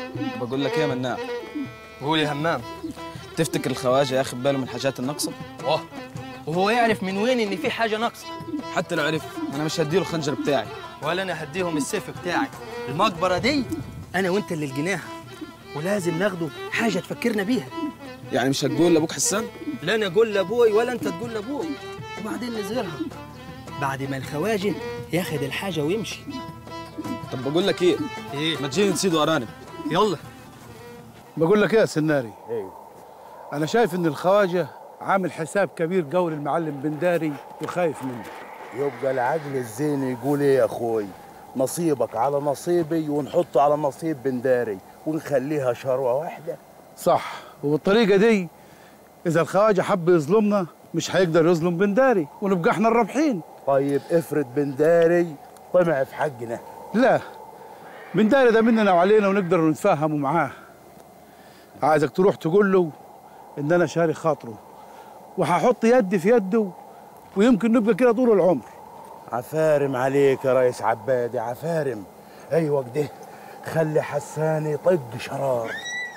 بقول لك ايه يا مناع قول يا همام تفتكر الخواجه ياخد باله من الحاجات الناقصه واه وهو يعرف من وين ان في حاجه ناقصه حتى لو عرف انا مش هديله الخنجر بتاعي ولا انا هديهم السيف بتاعي المقبره دي انا وانت اللي لقيناها ولازم ناخده حاجه تفكرنا بيها يعني مش هتقول لابوك حسان لا انا اقول لابوي ولا انت تقول لابوي وبعدين نزهرها بعد ما الخواجه ياخد الحاجه ويمشي طب بقول لك ايه ايه ما تجيني نسيد ارانب يلا بقول لك ايه يا سناري انا شايف ان الخواجه عامل حساب كبير قوي للمعلم بنداري وخايف منه يبقى العقل الزين يقول ايه يا اخوي نصيبك على نصيبي ونحطه على نصيب بنداري ونخليها شروه واحده صح وبالطريقه دي اذا الخواجه حب يظلمنا مش هيقدر يظلم بنداري ونبقى احنا الرابحين طيب افرض بنداري طمع في حقنا لا بنداري ده مننا وعلينا ونقدر نتفاهموا معاه عايزك تروح تقول له ان انا شاري خاطره وهحط يدي في يده ويمكن نبقى كده طول العمر عفارم عليك يا ريس عبادي عفارم ايوه كده خلي حسان يطق شرار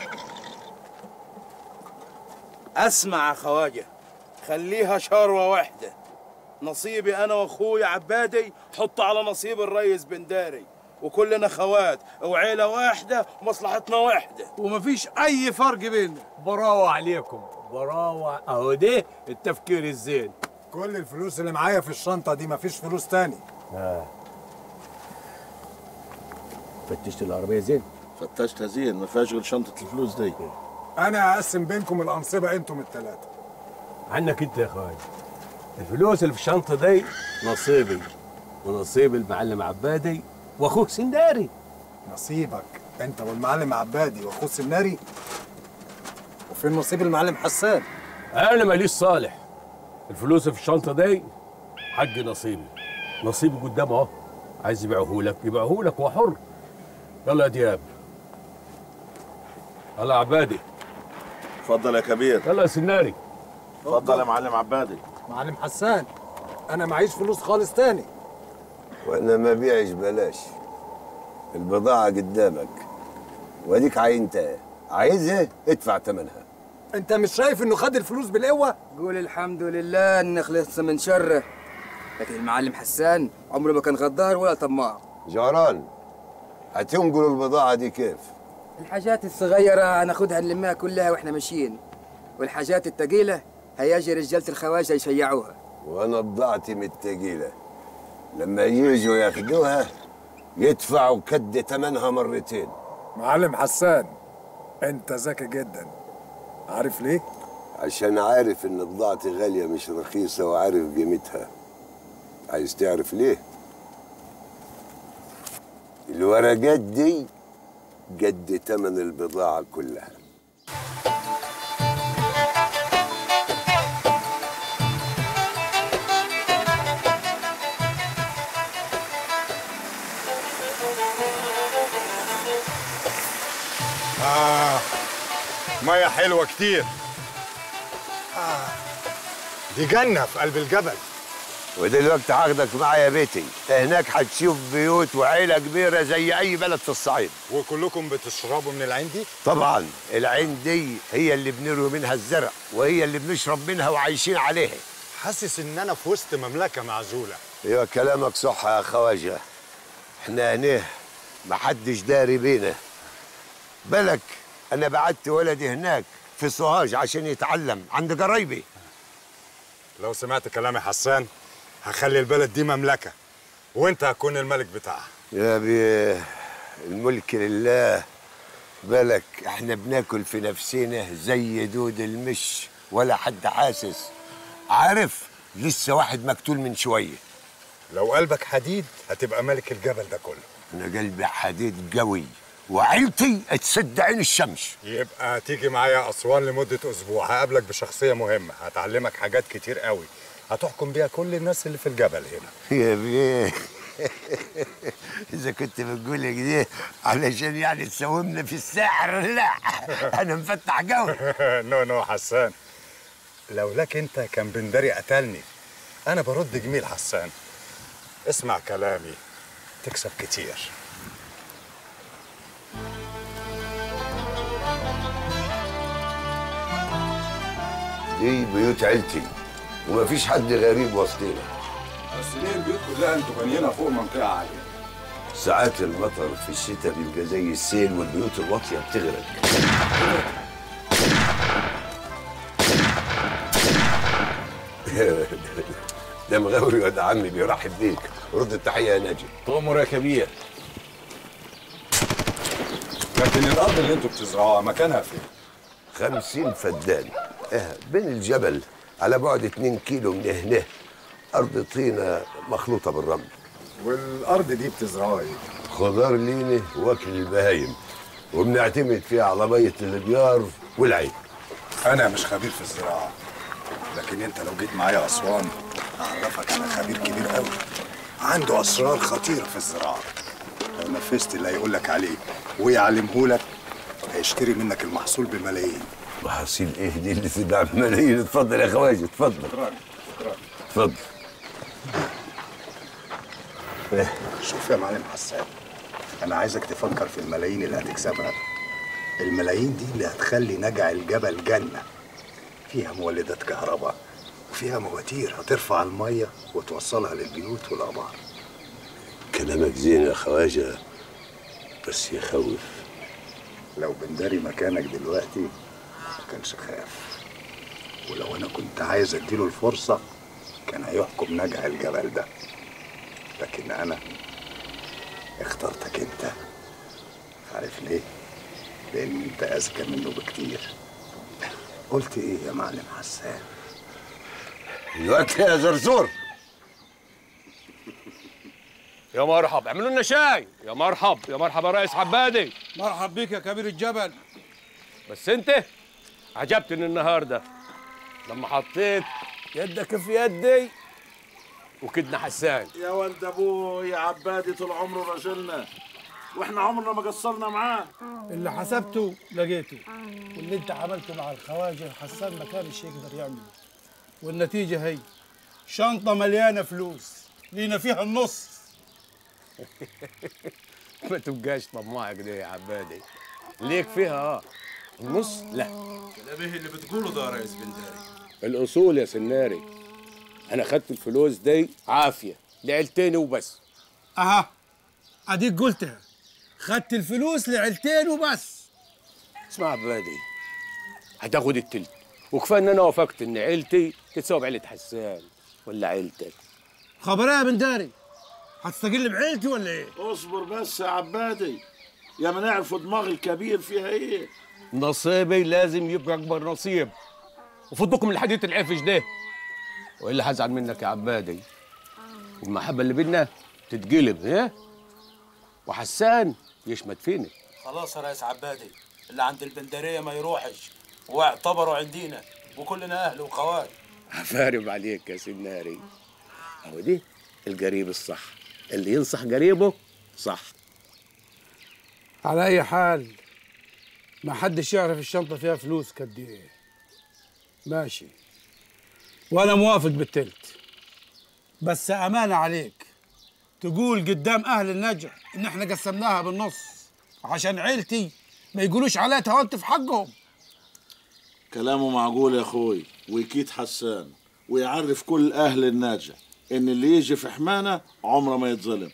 اسمع يا خواجه خليها شروه واحده نصيبي انا واخويا عبادي حطه على نصيب الريس بنداري وكلنا خوات وعيله واحده ومصلحتنا واحده ومفيش اي فرق بيننا براوة عليكم براوة اهو ده التفكير الزين كل الفلوس اللي معايا في الشنطة دي مفيش فلوس تاني فتشت العربية زين فتشتها زين ما فيهاش غير شنطه الفلوس دي أنا هقسم بينكم الأنصبة أنتم التلاتة عنك انت يا خواجه الفلوس اللي في الشنطة دي نصيبي ونصيب المعلم عبادي واخوه سنداري نصيبك أنت والمعلم عبادي وأخوه السناري وفين نصيب المعلم حسان انا ماليش صالح الفلوس اللي في الشنطة دي حق نصيبي نصيبي قدامه اهو عايز يبيعه لك يبيعه لك وحر يلا يا دياب يلا يا عبادي اتفضل يا كبير يلا يا سناري اتفضل يا معلم عبادي معلم حسان أنا معيش فلوس خالص تاني وانا ما بيعش بلاش البضاعة قدامك واديك عينتها عايزها ادفع ثمنها أنت مش شايف إنه خد الفلوس بالقوة؟ قول الحمد لله ان خلصنا من شره لكن المعلم حسان عمره ما كان غدار ولا طماع جعران هتنقلوا البضاعة دي كيف الحاجات الصغيرة هناخدها نلمها كلها واحنا ماشيين والحاجات التقيلة هيجي رجالة الخواجة يشيعوها وانا بضاعتي متقيلة لما يجوا ياخدوها يدفعوا كد ثمنها مرتين معلم حسان أنت ذكي جدا عارف ليه؟ عشان عارف ان بضاعتي غالية مش رخيصة وعارف قيمتها عايز تعرف ليه الورقات دي قد تمن البضاعة كلها آه مية حلوة كتير آه دي جنة في قلب الجبل ودلوقتي هاخدك معايا بيتي هناك هتشوف بيوت وعيلة كبيرة زي أي بلد في الصعيد وكلكم بتشربوا من العين دي؟ طبعا العين دي هي اللي بنروي منها الزرع وهي اللي بنشرب منها وعايشين عليها حاسس إن أنا في وسط مملكة معزولة ايوه كلامك صح يا خواجه احنا هنا محدش داري بينا بالك انا بعت ولدي هناك في سوهاج عشان يتعلم عند قرايبي لو سمعت كلامي حسان هخلي البلد دي مملكة وانت هتكون الملك بتاعها يا بي الملك لله بالك احنا بناكل في نفسنا زي دود المش ولا حد حاسس عارف لسه واحد مقتول من شويه لو قلبك حديد هتبقى ملك الجبل ده كله انا قلبي حديد قوي وعيلتي تسد عين الشمس يبقى تيجي معايا أسوان لمدة أسبوع هقابلك بشخصية مهمة هتعلمك حاجات كتير قوي هتحكم بيها كل الناس اللي في الجبل هنا يا بيه اذا كنت بتقول كده علشان يعني تساومنا في السحر لا انا مفتح قوي نو نو حسان لولاك انت كان بندري قتلني انا برد جميل حسان اسمع كلامي تكسب كتير دي بيوت عيلتي ومفيش حد غريب وسطينا بس ليه البيوت كلها انتوا بانيينها فوق منطقه عاليه ساعات المطر في الشتاء بيبقى زي السيل والبيوت الواطيه بتغرق ده مغاوري واد عمي بيرحب بيك رد التحيه يا ناجي تؤمر يا كبير لكن الارض اللي انتوا بتزرعوها مكانها فين؟ خمسين فدان اه بين الجبل على بعد اتنين كيلو من هنا أرض طينة مخلوطة بالرمل والارض دي بتزرعوها ايه؟ خضار لينة واكل البهايم وبنعتمد فيها على مية البيار والعين انا مش خبير في الزراعه لكن انت لو جيت معايا اسوان اعرفك انا خبير كبير قوي عنده اسرار خطيره في الزراعه لو نفذت اللي هيقول لك عليه ويعلمه لك هيشتري منك المحصول بملايين محاصيل ايه دي اللي تدعم ملايين اتفضل يا خواجه اتفضل اتفضل شوف يا معلم حسان انا عايزك تفكر في الملايين اللي هتكسبها الملايين دي اللي هتخلي نجع الجبل جنه فيها مولدات كهرباء وفيها مواتير هترفع الميه وتوصلها للبيوت والابار كلامك زين يا خواجه بس يخوف لو بنداري مكانك دلوقتي ما كانش خاف ولو انا كنت عايز اديله الفرصه كان هيحكم نجع الجبل ده لكن انا اخترتك انت عارف ليه لان انت اذكى منه بكتير قلت ايه يا معلم حسان الوقت يا زرزور يا مرحب اعملوا لنا شاي يا مرحب يا مرحب يا ريس عبادي مرحب بيك يا كبير الجبل بس انت عجبتني النهارده لما حطيت يدك في يدي وكدنا حسان يا ولد ابوي عبادي طول عمره راجلنا واحنا عمرنا ما قصرنا معاه اللي حسبته لقيته واللي انت عملته مع الخواجه حسان ما كانش يقدر يعمله والنتيجه هي شنطه مليانه فلوس لينا فيها النص ما تبقاش طماع كده يا عبادي ليك فيها اه النص لا ده به اللي بتقوله ده يا ريس بنداري الاصول يا سناري انا خدت الفلوس دي عافيه لعيلتين وبس اها اديك قلتها خدت الفلوس لعيلتين وبس اسمع عبادي هتاخد التلت وكفايه ان انا وافقت ان عيلتي تتساوي بعيله حسان ولا عيلتك خبر ايه يا بنداري هتستقل بعيلتي ولا ايه اصبر بس يا عبادي يا ما نعرف دماغ الكبير فيها ايه نصيبي لازم يبقى اكبر نصيب وفضكم الحديث العفش ده والا هزعل منك يا عبادي والمحبه اللي بينا تتقلب ها وحسان يشمت فيني خلاص يا ريس عبادي اللي عند البندريه ما يروحش واعتبروا عندنا وكلنا اهل وخوات فارب عليك يا سناري هو دي القريب الصح اللي ينصح قريبه صح على اي حال ما حدش يعرف الشنطه فيها فلوس قد ايه ماشي وانا موافق بالتلت بس امانه عليك تقول قدام اهل النجع ان احنا قسمناها بالنص عشان عيلتي ما يقولوش عليها تهونت في حقهم كلامه معقول يا اخوي ويكيد حسان ويعرف كل اهل الناجح ان اللي يجي في حمانه عمره ما يتظلم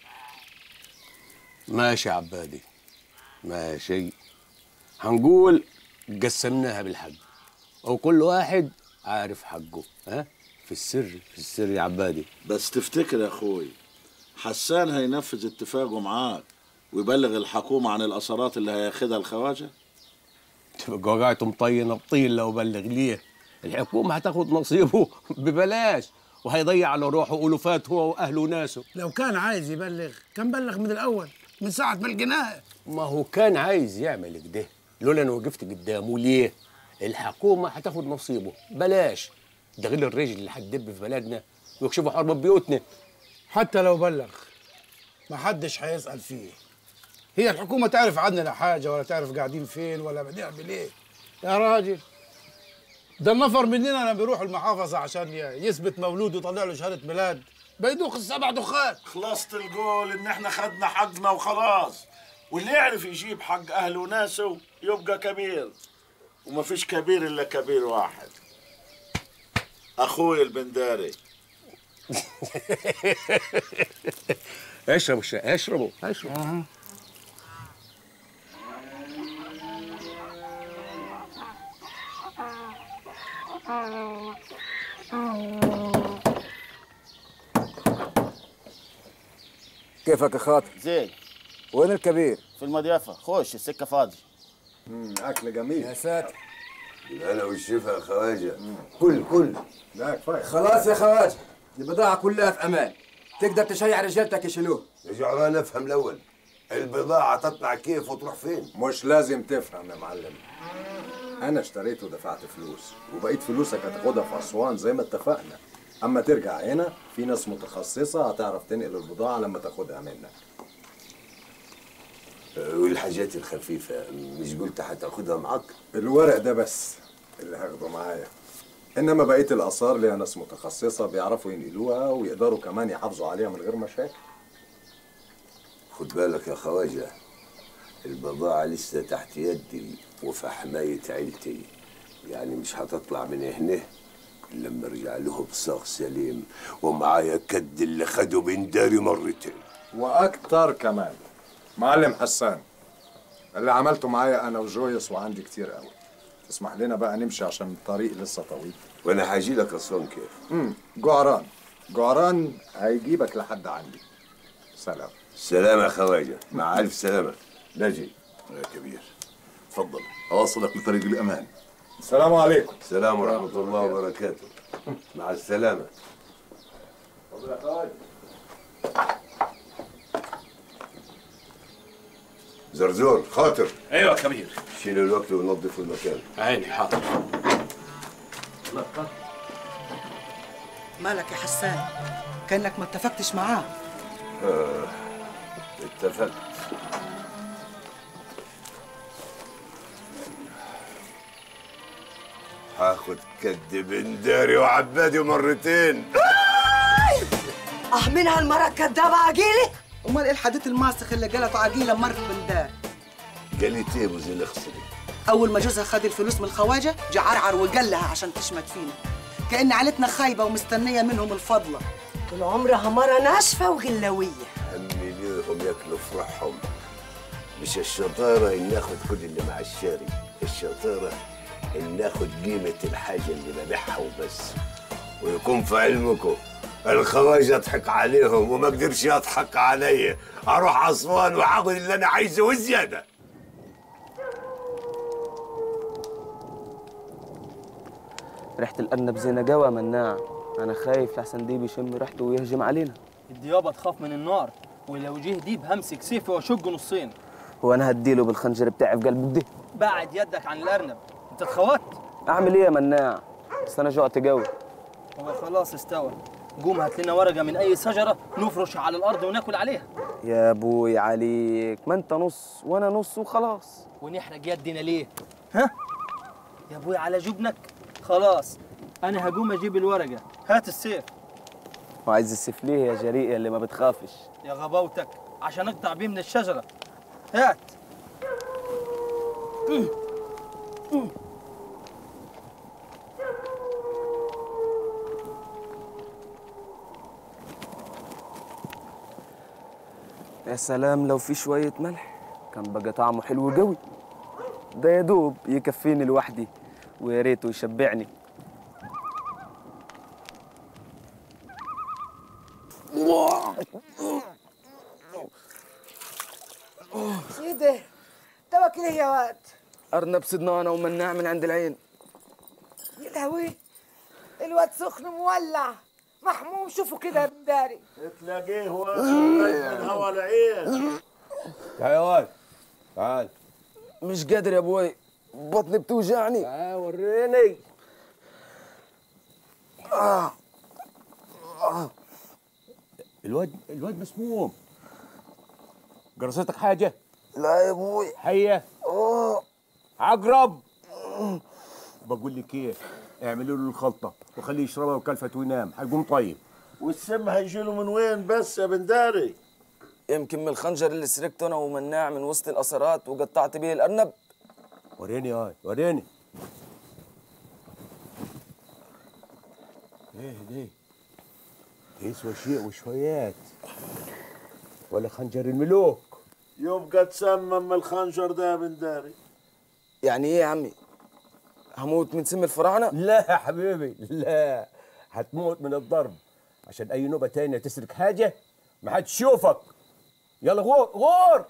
ماشي يا عبادي ماشي هنقول قسمناها بالحق او كل واحد عارف حقه ها في السر في السر يا عبادي بس تفتكر يا اخوي حسان هينفذ اتفاقه معاك ويبلغ الحكومه عن الاثارات اللي هياخدها الخواجه تبقى وقعته مطينه بطين لو بلغ ليه الحكومه هتاخد نصيبه ببلاش وهيضيع على روحه الوفات هو واهله وناسه لو كان عايز يبلغ كان بلغ من الاول من ساعه ما لقيناها ما هو كان عايز يعمل كده لولا انا وقفت قدامه ليه الحكومه هتاخد نصيبه بلاش ده غير الرجل اللي هتدب في بلدنا ويكشفوا حرب بيوتنا حتى لو بلغ ما حدش هيسأل فيه هي الحكومة تعرف عننا حاجة ولا تعرف قاعدين فين ولا بنعمل ايه يا راجل ده النفر مننا لما بيروح المحافظة عشان ي- يثبت مولود ويطلع له شهادة ميلاد بيدوخ السبع دخان خلصت القول ان احنا خدنا حقنا وخلاص واللي يعرف يجيب حق اهله وناسه يبقى كبير ومفيش كبير الا كبير واحد اخوي البنداري اشربوا الشاي اشربوا اشربوا كيفك يا خاطر زين وين الكبير في المضيافة خش السكة فاضي اكل جميل يا ساتر انا والشفا يا خواجه كل كل لا كفايه خلاص يا خواجه البضاعة كلها في أمان تقدر تشيع رجالتك يشيلوه يا جعران افهم الاول البضاعه تطلع كيف وتروح فين مش لازم تفهم يا معلم انا اشتريت ودفعت فلوس وبقيت فلوسك هتاخدها في اسوان زي ما اتفقنا اما ترجع هنا في ناس متخصصه هتعرف تنقل البضاعه لما تاخدها منك والحاجات الخفيفه مش قلت هتاخدها معاك الورق ده بس اللي هاخده معايا انما بقيه الاثار ليها ناس متخصصه بيعرفوا ينقلوها ويقدروا كمان يحافظوا عليها من غير مشاكل خد بالك يا خواجه البضاعة لسه تحت يدي وفي حماية عيلتي يعني مش هتطلع من هنا إلا لما ارجع له بصاغ سليم ومعايا كد اللي خده من داري مرتين واكتر كمان معلم حسان اللي عملته معايا انا وجويس وعندي كتير قوي تسمح لنا بقى نمشي عشان الطريق لسه طويل وانا هاجي لك اسوان كيف امم جعران جعران هيجيبك لحد عندي سلام سلام يا خواجه مع الف سلامه نجي يا كبير تفضل اوصلك لطريق الامان السلام عليكم السلام ورحمه الله وبركاته مع السلامه زرزور خاطر ايوه يا كبير شيلوا الوقت ونظفوا المكان عيني حاضر مالك يا حسان كانك ما اتفقتش معاه آه. اتفقت هاخد كد بنداري وعبادي مرتين اه منها المرة الكدابة عقيلة امال ايه الحديث الماسخ اللي قالته عقيلة مرت بالدار قالت ايه ابو زي الاخصري اول ما جوزها خد الفلوس من الخواجة جه عرعر وقال لها عشان تشمت فينا كأن عيلتنا خايبة ومستنية منهم الفضلة طول عمرها مرة ناشفة وغلاوية همي ليهم ياكلوا فرحهم مش الشطارة إن ناخد كل اللي مع الشاري الشطارة إن ناخد قيمة الحاجة اللي ببيعها وبس ويكون في علمكم الخواجة اضحك عليهم وما قدرش يضحك عليا اروح اسوان واخد اللي انا عايزه وزياده ريحة الأرنب زي نجاوة مناع أنا خايف لحسن ديب يشم ريحته ويهجم علينا الديابة تخاف من النار ولو جه ديب همسك سيفي واشقه نصين هو أنا هديله بالخنجر بتاعي في قلبه ده بعد يدك عن الارنب انت اتخوت أعمل إيه يا مناع؟ بس أنا جوعت قوي هو خلاص استوى قوم هات لنا ورقة من أي شجرة نفرشها على الأرض وناكل عليها يا أبوي عليك ما أنت نص وأنا نص وخلاص ونحرق يدنا ليه؟ ها؟ يا أبوي على جبنك خلاص أنا هقوم أجيب الورقة هات السيف وعايز السيف ليه يا جريء يا اللي ما بتخافش يا غباوتك عشان أقطع بيه من الشجرة هات يا سلام لو في شوية ملح كان بقى طعمه حلو قوي ده يا دوب يكفيني لوحدي ويا ريته يشبعني ايه ده؟ توكل ايه يا واد؟ أرنب صدنا أنا ومناع من عند العين يا لهوي الواد سخن مولع محموم شوفوا كده يا بنداري تلاقيه واقف من هوا العين تعال يا واد تعال مش قادر يا أبوي بطني بتوجعني تعال وريني آه. آه. الواد الواد مسموم جرستك حاجة؟ لا يا أبوي حية أوه. عقرب بقول لك ايه اعملوا له الخلطة وخليه يشربها وكلفت وينام هيقوم طيب والسم هيجيله من وين بس يا بنداري يمكن من الخنجر اللي سرقته أنا ومناع من وسط الأثرات وقطعت به الأرنب وريني هاي وريني ايه دي يسوى شيء وشويات ولا خنجر الملوك يبقى تسمم الخنجر ده يا بنداري يعني ايه يا عمي هموت من سم الفراعنه لا يا حبيبي لا هتموت من الضرب عشان اي نوبه تانية تسرق حاجه ما حدش يشوفك يلا غور غور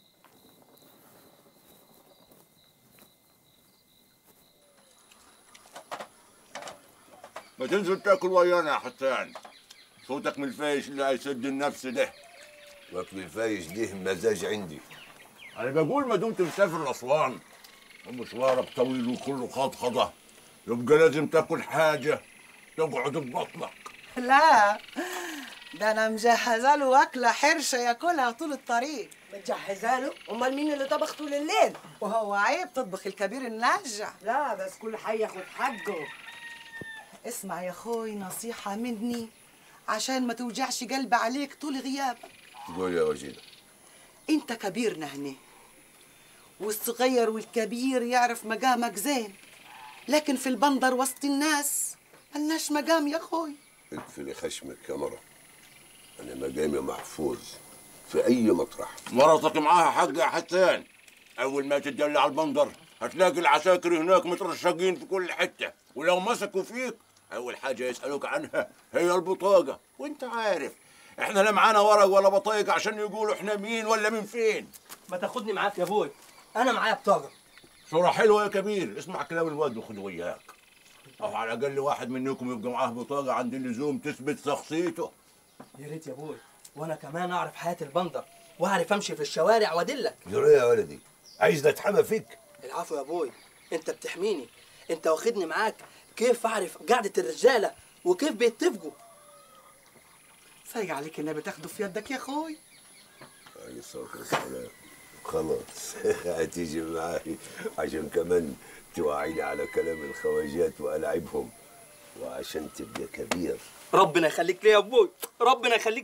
ما تنزل تاكل ويانا يا حسان صوتك من الفايش اللي هيسد النفس ده واكل الفايش دي مزاج عندي انا بقول ما دمت مسافر لاسوان ومشوارك طويل وكله خضخضه يبقى لازم تاكل حاجه تقعد ببطنك لا ده انا مجهزه له اكله حرشه ياكلها طول الطريق متجهزه له امال مين اللي طبخ طول الليل وهو عيب تطبخ الكبير النجع لا بس كل حي ياخد حقه اسمع يا اخوي نصيحه مني عشان ما توجعش قلبي عليك طول غيابك قول يا وزير انت كبيرنا هنا والصغير والكبير يعرف مقامك زين لكن في البندر وسط الناس ملناش مقام يا اخوي اقفلي خشمك يا مرة انا مقامي محفوظ في اي مطرح مراتك معاها حق يا حسان اول ما تدلع على البندر هتلاقي العساكر هناك مترشقين في كل حته ولو مسكوا فيك اول حاجه يسالوك عنها هي البطاقه وانت عارف احنا لا معانا ورق ولا بطايق عشان يقولوا احنا مين ولا من فين ما تاخدني معاك يا ابوي انا معايا بطاقه صورة حلوة يا كبير اسمع كلام الواد وخده وياك أو على الأقل واحد منكم يبقى معاه بطاقة عند اللزوم تثبت شخصيته يا ريت يا ابوي وانا كمان اعرف حياه البندر واعرف امشي في الشوارع وادلك جرى يا ولدي عايز اتحمى فيك العفو يا ابوي انت بتحميني انت واخدني معاك كيف اعرف قعده الرجاله وكيف بيتفقوا فايق عليك النبي تاخده في يدك يا اخوي عليه الصلاة والسلام خلاص هتيجي معاي عشان كمان توعيني على كلام الخواجات وألعبهم وعشان تبقى كبير ربنا يخليك ليا يا ابوي ربنا يخليك